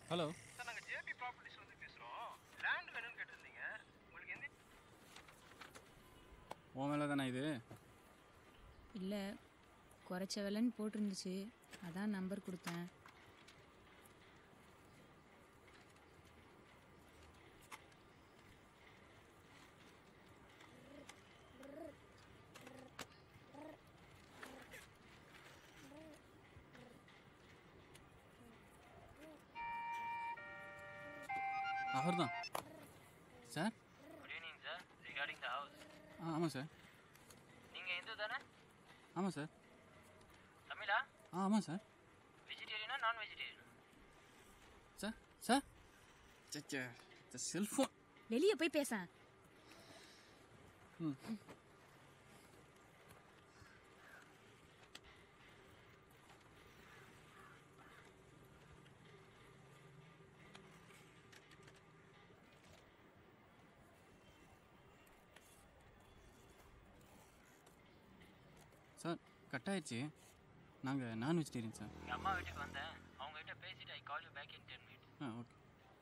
hello sir நாங்கள் JP properties வந்து பேசுகிறோம் லேண்ட் வேணும்னு கேட்டிருந்தீங்க உங்களுக்கு எந்த உன் மேலே தானே இது இல்லை குறைச்ச விலைன்னு போட்டிருந்துச்சு அதான் நம்பர் கொடுத்தேன் அவர் தான் sir good evening sir regarding the house ஆ ஆமாம் சார் நீங்கள் இந்து தானே ஆமாம் சார் தமிழா ஆ ஆமாம் சார் வெஜிடேரியனா நான் வெஜிடேரியனா சார் சார் சச்சே இந்த செல்ஃபோன் வெளியே போய் பேசேன் சார் கட் ஆயிடுச்சு நாங்கள் நான் வெஜிடேரியன் சார் எங்கள் அம்மா வீட்டுக்கு வந்தேன் அவங்ககிட்ட பேசிட்டு I call you back in ten minute ஆ ஓகே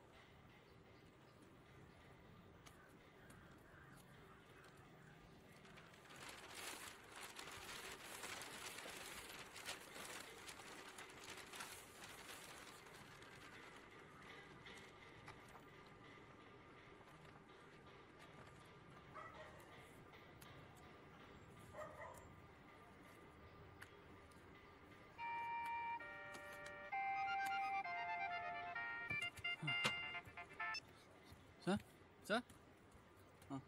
சார் சார் ஆ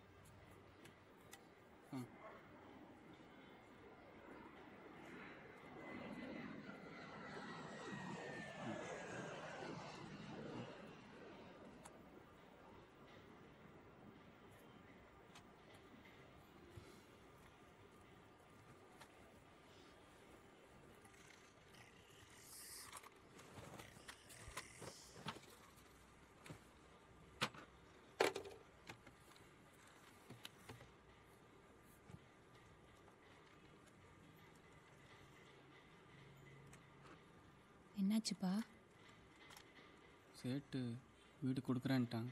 ஆ என்னாச்சுப்பா சேட்டு வீடு கொடுக்குறேன்ட்டான்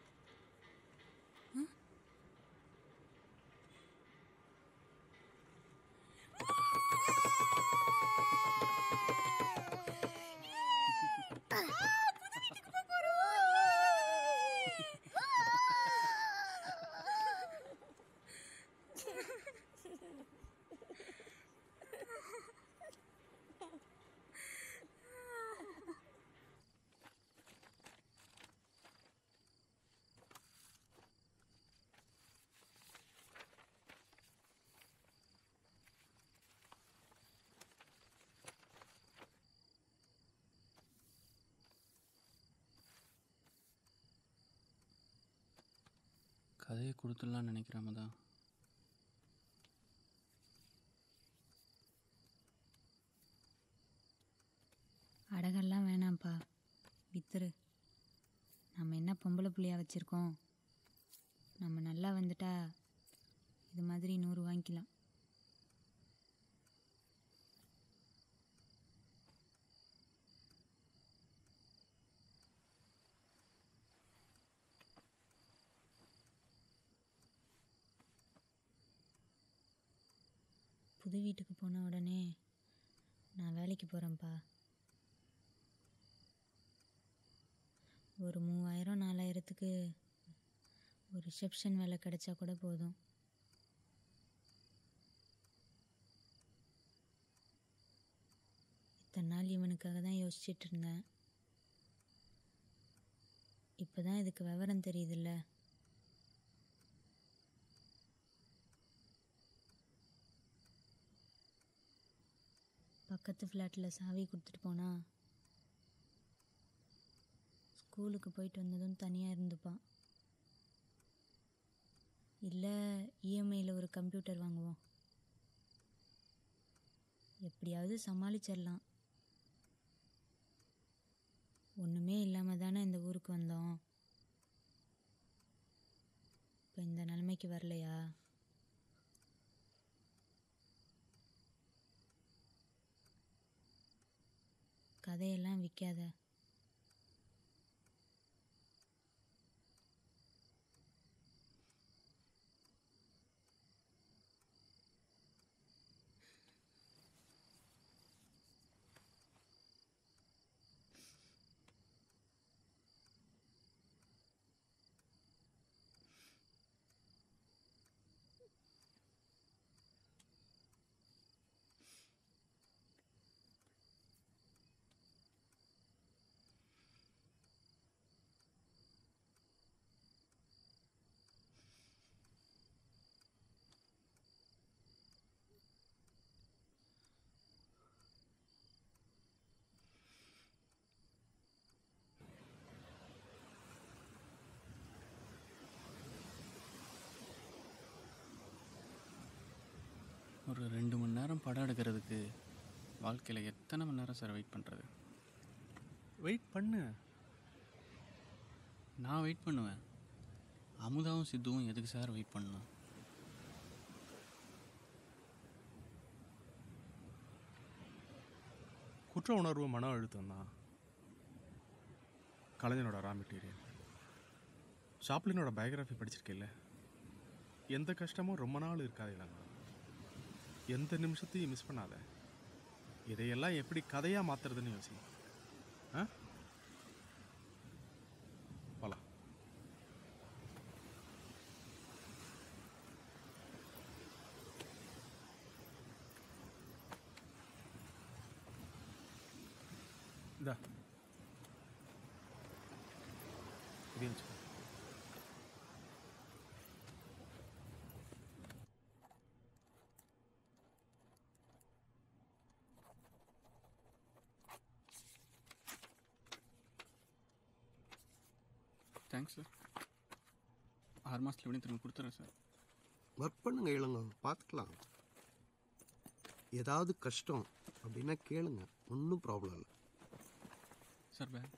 கதையை கொடுத்துடலான்னு நினைக்கிறாம தான் அடகெல்லாம் வேணாம்ப்பா வித்துரு நம்ம என்ன பொம்பளை புள்ளையா வச்சுருக்கோம் நம்ம நல்லா வந்துட்டா இது மாதிரி நூறு வாங்கிக்கலாம் புது வீட்டுக்கு போன உடனே நான் வேலைக்கு போகிறேன்ப்பா ஒரு மூவாயிரம் நாலாயிரத்துக்கு ஒரு ரிசப்ஷன் வேலை கிடைச்சா கூட போதும் இத்தனை நாள் இவனுக்காக தான் யோசிச்சிட்டு இருந்தேன் இப்போ தான் இதுக்கு விவரம் தெரியுதுல்ல பக்கத்து ஃப்ளாட்டில் சாவி கொடுத்துட்டு போனா ஸ்கூலுக்கு போயிட்டு வந்ததும் தனியாக இருந்துப்பான் இல்லை இஎம்ஐயில் ஒரு கம்ப்யூட்டர் வாங்குவோம் எப்படியாவது சமாளிச்சிடலாம் ஒன்றுமே இல்லாமல் தானே இந்த ஊருக்கு வந்தோம் இப்போ இந்த நிலைமைக்கு வரலையா கதையெல்லாம் விற்காத ஒரு ரெண்டு மணி நேரம் படம் எடுக்கிறதுக்கு வாழ்க்கையில் எத்தனை மணி நேரம் சார் வெயிட் பண்ணுறது வெயிட் பண்ணு நான் வெயிட் பண்ணுவேன் அமுதாவும் சித்துவும் எதுக்கு சார் வெயிட் பண்ணணும் குற்ற உணர்வு மன அழுத்தம் தான் கலைஞனோட ரா மெட்டீரியல் ஷாப்லினோட பயோகிராஃபி படிச்சிருக்கேல்ல எந்த கஷ்டமும் ரொம்ப நாள் இருக்காது இல்லைங்க எந்த நிமிஷத்தையும் மிஸ் பண்ணாத இதையெல்லாம் எப்படி கதையாக மாற்றுறதுன்னு யோசி ஆ போலாம் இந்தா இதையும் வச்சுக்கோ தேங்க்ஸ் சார் ஆறு மாதத்தில் எப்படியும் திரும்ப கொடுத்துறேன் சார் ஒர்க் பண்ணுங்க இளங்க பார்த்துக்கலாம் ஏதாவது கஷ்டம் அப்படின்னா கேளுங்க ஒன்றும் ப்ராப்ளம் இல்லை சார் பேக்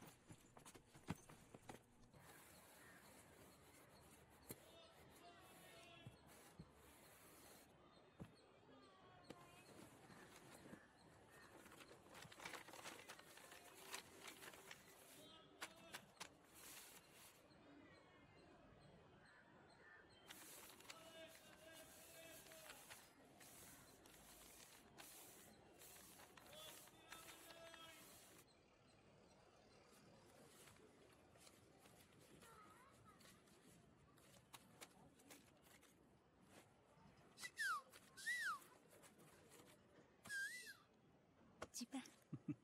சிப்பா